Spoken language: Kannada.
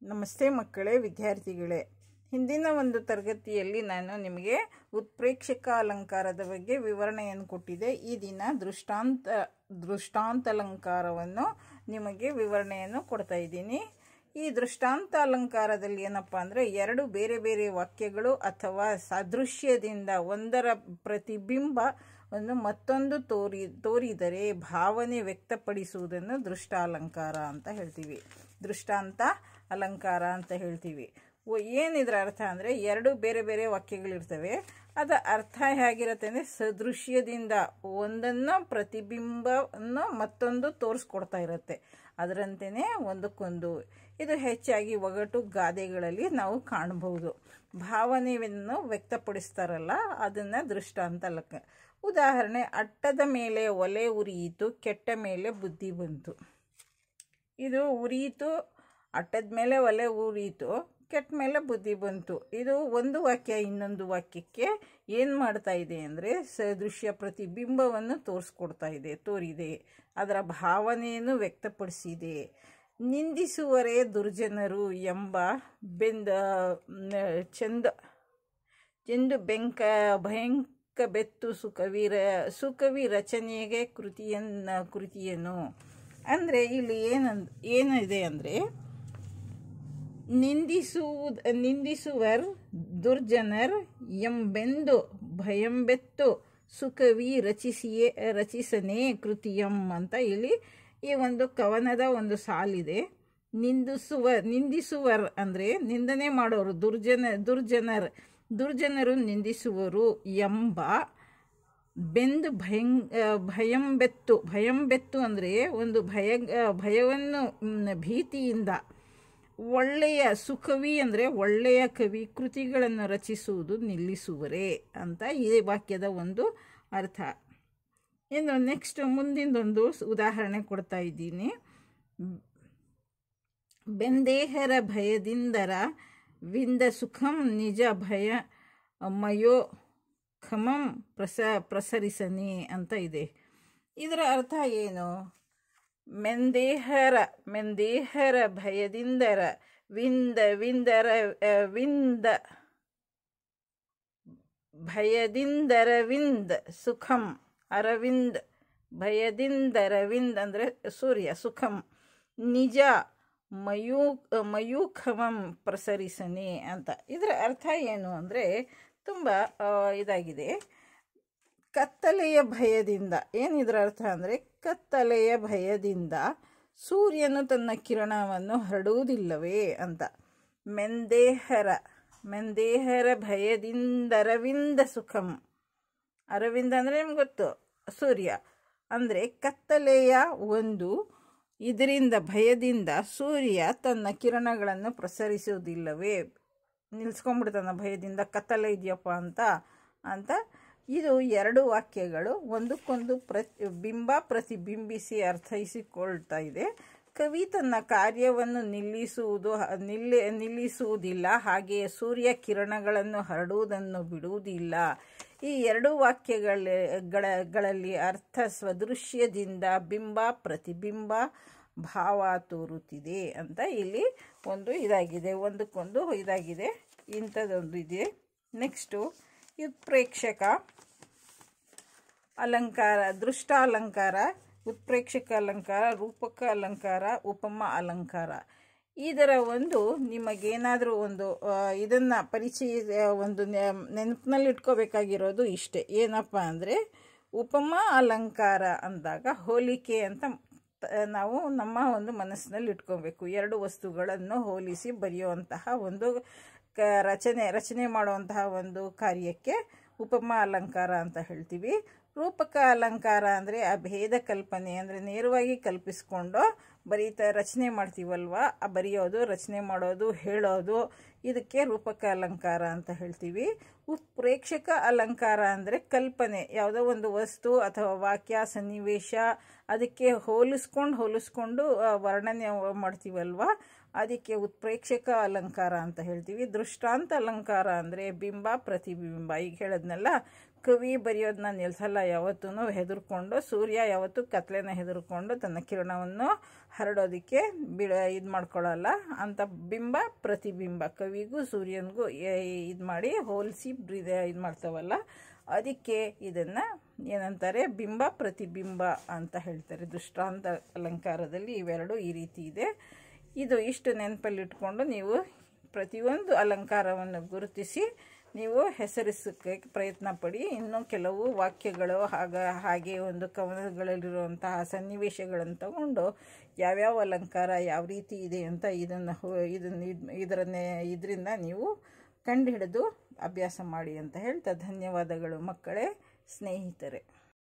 ನಮಸ್ತೆ ಮಕ್ಕಳೇ ವಿದ್ಯಾರ್ಥಿಗಳೇ ಹಿಂದಿನ ಒಂದು ತರಗತಿಯಲ್ಲಿ ನಾನು ನಿಮಗೆ ಉತ್ಪ್ರೇಕ್ಷಕ ಅಲಂಕಾರದ ಬಗ್ಗೆ ವಿವರಣೆಯನ್ನು ಕೊಟ್ಟಿದ್ದೆ ಈ ದಿನ ದೃಷ್ಟಾಂತ ದೃಷ್ಟಾಂತ ಅಲಂಕಾರವನ್ನು ನಿಮಗೆ ವಿವರಣೆಯನ್ನು ಕೊಡ್ತಾ ಇದ್ದೀನಿ ಈ ದೃಷ್ಟಾಂತ ಅಲಂಕಾರದಲ್ಲಿ ಏನಪ್ಪ ಅಂದರೆ ಎರಡು ಬೇರೆ ಬೇರೆ ವಾಕ್ಯಗಳು ಅಥವಾ ಸಾದೃಶ್ಯದಿಂದ ಒಂದರ ಪ್ರತಿಬಿಂಬ ಒಂದು ಮತ್ತೊಂದು ತೋರಿ ತೋರಿದರೆ ಭಾವನೆ ವ್ಯಕ್ತಪಡಿಸುವುದನ್ನು ದೃಷ್ಟಾಲಂಕಾರ ಅಂತ ಹೇಳ್ತೀವಿ ದೃಷ್ಟಾಂತ ಅಲಂಕಾರ ಅಂತ ಹೇಳ್ತೀವಿ ಒ- ಏನಿದ್ರ ಅರ್ಥ ಅಂದರೆ ಎರಡು ಬೇರೆ ಬೇರೆ ವಾಕ್ಯಗಳಿರ್ತವೆ ಅದರ ಅರ್ಥ ಹೇಗಿರುತ್ತೆ ಅಂದರೆ ಸದೃಶ್ಯದಿಂದ ಒಂದನ್ನು ಪ್ರತಿಬಿಂಬವನ್ನು ಮತ್ತೊಂದು ತೋರಿಸ್ಕೊಡ್ತಾ ಇರುತ್ತೆ ಅದರಂತೆಯೇ ಒಂದಕ್ಕೊಂದು ಇದು ಹೆಚ್ಚಾಗಿ ಒಗಟು ಗಾದೆಗಳಲ್ಲಿ ನಾವು ಕಾಣಬಹುದು ಭಾವನೆಯನ್ನು ವ್ಯಕ್ತಪಡಿಸ್ತಾರಲ್ಲ ಅದನ್ನು ದೃಷ್ಟಾಂತ ಅಲಂಕ ಉದಾಹರಣೆ ಅಟ್ಟದ ಮೇಲೆ ಒಲೆ ಉರಿಯಿತು ಕೆಟ್ಟ ಮೇಲೆ ಬುದ್ಧಿ ಬಂತು ಇದು ಉರಿಯಿತು ಅಟ್ಟದ ಮೇಲೆ ಒಲೆ ಉರಿಯಿತು ಕೆಟ್ಟ ಮೇಲೆ ಬುದ್ಧಿ ಬಂತು ಇದು ಒಂದು ವಾಕ್ಯ ಇನ್ನೊಂದು ವಾಕ್ಯಕ್ಕೆ ಏನು ಮಾಡ್ತಾ ಇದೆ ಅಂದರೆ ಸದೃಶ್ಯ ಪ್ರತಿಬಿಂಬವನ್ನು ತೋರಿಸ್ಕೊಡ್ತಾ ಇದೆ ತೋರಿದೆ ಅದರ ಭಾವನೆಯನ್ನು ವ್ಯಕ್ತಪಡಿಸಿದೆ ನಿಂದಿಸುವರೇ ದುರ್ಜನರು ಎಂಬ ಬೆಂದ ನ- ಚಂದ ಚೆಂದು ಬೆಂಕ ಭಯಂಕ ಬೆತ್ತು ಸುಕವಿ ರ ಸುಕವಿ ರಚನೆಗೆ ಕೃತಿಯನ್ನ ಕೃತಿಯನ್ನು ಅಂದರೆ ಇಲ್ಲಿ ಏನಂದ್ ಏನಿದೆ ಅಂದರೆ ನಿಂದಿಸುವುದ ನಿಂದಿಸುವರ್ ದುರ್ಜನರ್ ಎಂಬೆಂದು ಭಯಂಬೆತ್ತು ಸುಕವಿ ರಚಿಸಿಯೇ ರಚಿಸನೇ ಕೃತಿಯಂ ಅಂತ ಇಲ್ಲಿ ಈ ಒಂದು ಕವನದ ಒಂದು ಸಾಲಿದೆ ನಿಂದಿಸುವ ನಿಂದಿಸುವರ್ ಅಂದರೆ ನಿಂದನೆ ಮಾಡೋರು ದುರ್ಜನ ದುರ್ಜನರ್ ದುರ್ಜನರು ನಿಂದಿಸುವರು ಎಂಬ ಬೆಂದು ಭಯಂ ಭಯಂಬೆತ್ತು ಭಯಂಬೆತ್ತು ಅಂದರೆ ಒಂದು ಭಯ ಭಯವನ್ನು ಮ್, ಭೀತಿಯಿಂದ ಒಳ್ಳೆಯ ಸುಕವಿ ಅಂದರೆ ಒಳ್ಳೆಯ ಕವಿ ಕೃತಿಗಳನ್ನು ರಚಿಸುವುದು ನಿಲ್ಲಿಸುವರೇ ಅಂತ ಈ ವಾಕ್ಯದ ಒಂದು ಅರ್ಥ ಇನ್ನು ನೆಕ್ಸ್ಟ್ ಮುಂದಿಂದೊಂದು ಉದಾಹರಣೆ ಕೊಡ್ತಾ ಇದ್ದೀನಿ ಬೆಂದೇಹರ ಭಯದಿಂದರ ವಿಂದ ಸುಖಂ ನಿಜ ಭಯ ಮಯೋ ಖಮಂ ಪ್ರಸ ಪ್ರಸರಿಸನೆ ಅಂತ ಇದೆ ಇದರ ಅರ್ಥ ಏನು ಮೆಂದೇಹರ ಮೆಂದೇಹರ ಭಯದಿಂದರ ವಿಂದ ವಿಂದರ ಆ, ವಿಂದ ಭಯದಿಂದರವಿಂದ್ ಸುಖಂ ಅರವಿಂದ್ ಭಯದಿಂದರವಿಂದ್ ಅಂದರೆ ಸೂರ್ಯ ಸುಖಂ ನಿಜ ಮಯೂ ಮಯೂಖಮಂ ಪ್ರಸರಿಸನೆ ಅಂತ ಇದರ ಅರ್ಥ ಏನು ಅಂದರೆ ತುಂಬ ಆ, ಇದಾಗಿದೆ ಕತ್ತಲೆಯ ಭಯದಿಂದ ಏನಿದ್ರ ಅರ್ಥ ಅಂದರೆ ಕತ್ತಲೆಯ ಭಯದಿಂದ ಸೂರ್ಯನು ತನ್ನ ಕಿರಣವನ್ನು ಹರಡುವುದಿಲ್ಲವೇ ಅಂತ ಮೆಂದೇಹರ ಮೆಂದೇಹರ ಭಯದಿಂದರವಿಂದ ಸುಖಂ ಅರವಿಂದ ಅಂದರೆ ನಿಮ್ಗೆ ಗೊತ್ತು ಸೂರ್ಯ ಅಂದರೆ ಕತ್ತಲೆಯ ಒಂದು ಇದರಿಂದ ಭಯದಿಂದ ಸೂರ್ಯ ತನ್ನ ಕಿರಣಗಳನ್ನು ಪ್ರಸರಿಸುವುದಿಲ್ಲವೇ ನಿಲ್ಸ್ಕೊಂಡ್ಬಿಡ್ತಾನ ಭಯದಿಂದ ಕತ್ತಲೆ ಇದೆಯಪ್ಪ ಅಂತ ಅಂತ ಇದು ಎರಡು ವಾಕ್ಯಗಳು ಒಂದಕ್ಕೊಂದು ಪ್ರತಿ ಬಿಂಬ ಪ್ರತಿಬಿಂಬಿಸಿ ಅರ್ಥೈಸಿಕೊಳ್ತಾ ಇದೆ ಕವಿ ತನ್ನ ಕಾರ್ಯವನ್ನು ನಿಲ್ಲಿಸುವುದು ನಿಲ್ಲಿ ನಿಲ್ಲಿಸುವುದಿಲ್ಲ ಹಾಗೆಯೇ ಸೂರ್ಯ ಕಿರಣಗಳನ್ನು ಹರಡುವುದನ್ನು ಬಿಡುವುದಿಲ್ಲ ಈ ಎರಡು ವಾಕ್ಯಗಳ ಗಳಲ್ಲಿ ಅರ್ಥ ಸ್ವದೃಶ್ಯದಿಂದ ಬಿಂಬ ಪ್ರತಿಬಿಂಬ ಭಾವ ತೋರುತ್ತಿದೆ ಅಂತ ಇಲ್ಲಿ ಒಂದು ಇದಾಗಿದೆ ಒಂದಕ್ಕೊಂದು ಇದಾಗಿದೆ ಇಂಥದ್ದೊಂದು ಇದೆ ನೆಕ್ಸ್ಟು ಉತ್ಪ್ರೇಕ್ಷಕ ಅಲಂಕಾರ ದೃಷ್ಟ ಅಲಂಕಾರ ಉತ್ಪ್ರೇಕ್ಷಕ ಅಲಂಕಾರ ರೂಪಕ ಅಲಂಕಾರ ಉಪಮ ಅಲಂಕಾರ ಇದರ ಒಂದು ನಿಮಗೇನಾದರೂ ಒಂದು ಇದನ್ನು ಪರಿಚಯ ಒಂದು ನೆನಪಿನಲ್ಲಿ ಇಟ್ಕೋಬೇಕಾಗಿರೋದು ಇಷ್ಟೇ ಏನಪ್ಪ ಅಂದರೆ ಉಪಮ ಅಲಂಕಾರ ಅಂದಾಗ ಹೋಲಿಕೆ ಅಂತ ತ- ನಾವು ನಮ್ಮ ಒಂದು ಮನಸ್ಸಿನಲ್ಲಿ ಇಟ್ಕೋಬೇಕು ಎರಡು ವಸ್ತುಗಳನ್ನು ಹೋಲಿಸಿ ಬರೆಯುವಂತಹ ಒಂದು ಕ ರಚನೆ ರಚನೆ ಮಾಡುವಂತಹ ಒಂದು ಕಾರ್ಯಕ್ಕೆ ಉಪಮ ಅಲಂಕಾರ ಅಂತ ಹೇಳ್ತೀವಿ ರೂಪಕ ಅಲಂಕಾರ ಅಂದರೆ ಆ ಭೇದ ಕಲ್ಪನೆ ಅಂದರೆ ನೇರವಾಗಿ ಕಲ್ಪಿಸ್ಕೊಂಡು ಬರೀತಾ ರಚನೆ ಮಾಡ್ತೀವಲ್ವ ಆ ಬರೆಯೋದು ರಚನೆ ಮಾಡೋದು ಹೇಳೋದು ಇದಕ್ಕೆ ರೂಪಕ ಅಲಂಕಾರ ಅಂತ ಹೇಳ್ತೀವಿ ಉತ್ಪ್ರೇಕ್ಷಕ ಅಲಂಕಾರ ಅಂದರೆ ಕಲ್ಪನೆ ಯಾವುದೋ ಒಂದು ವಸ್ತು ಅಥವಾ ವಾಕ್ಯ ಸನ್ನಿವೇಶ ಅದಕ್ಕೆ ಹೋಲಿಸ್ಕೊಂಡು ಹೋಲಿಸ್ಕೊಂಡು ಆ, ವರ್ಣನೆ ಮಾಡ್ತೀವಲ್ವ ಅದಕ್ಕೆ ಉತ್ಪ್ರೇಕ್ಷಕ ಅಲಂಕಾರ ಅಂತ ಹೇಳ್ತೀವಿ ದೃಷ್ಟಾಂತ ಅಲಂಕಾರ ಅಂದರೆ ಬಿಂಬ ಪ್ರತಿಬಿಂಬ ಈಗ ಹೇಳದ್ನಲ್ಲ ಕವಿ ಬರೆಯೋದನ್ನ ನಿಲ್ಲಿಸಲ್ಲ ಯಾವತ್ತೂ ಹೆದರ್ಕೊಂಡು ಸೂರ್ಯ ಯಾವತ್ತೂ ಕತ್ಲೆನ ಹೆದರ್ಕೊಂಡು ತನ್ನ ಕಿರಣವನ್ನು ಹರಡೋದಕ್ಕೆ ಬಿಡ ಇದು ಮಾಡ್ಕೊಳ್ಳಲ್ಲ ಅಂತ ಬಿಂಬ ಪ್ರತಿಬಿಂಬ ಕವಿಗೂ ಸೂರ್ಯನಿಗೂ ಇದು ಮಾಡಿ ಹೋಲಿಸಿ ಇದು ಮಾಡ್ತಾವಲ್ಲ ಅದಕ್ಕೆ ಇದನ್ನು ಏನಂತಾರೆ ಬಿಂಬ ಪ್ರತಿಬಿಂಬ ಅಂತ ಹೇಳ್ತಾರೆ ದೃಷ್ಟಾಂತ ಅಲಂಕಾರದಲ್ಲಿ ಇವೆರಡು ಈ ರೀತಿ ಇದೆ ಇದು ಇಷ್ಟು ನೆನಪಲ್ಲಿಟ್ಕೊಂಡು ನೀವು ಪ್ರತಿಯೊಂದು ಅಲಂಕಾರವನ್ನು ಗುರುತಿಸಿ ನೀವು ಹೆಸರಿಸೋಕ್ಕೆ ಪ್ರಯತ್ನ ಪಡಿ ಇನ್ನೂ ಕೆಲವು ವಾಕ್ಯಗಳು ಆಗ ಹಾಗೆ ಒಂದು ಕವನಗಳಲ್ಲಿರುವಂತಹ ಸನ್ನಿವೇಶಗಳನ್ನು ತಗೊಂಡು ಯಾವ್ಯಾವ ಅಲಂಕಾರ ಯಾವ ರೀತಿ ಇದೆ ಅಂತ ಇದನ್ನು ಇದನ್ನು ಇದರನ್ನೇ ಇದರಿಂದ ನೀವು ಕಂಡುಹಿಡಿದು ಅಭ್ಯಾಸ ಮಾಡಿ ಅಂತ ಹೇಳ್ತಾ ಧನ್ಯವಾದಗಳು ಮಕ್ಕಳೇ ಸ್ನೇಹಿತರೆ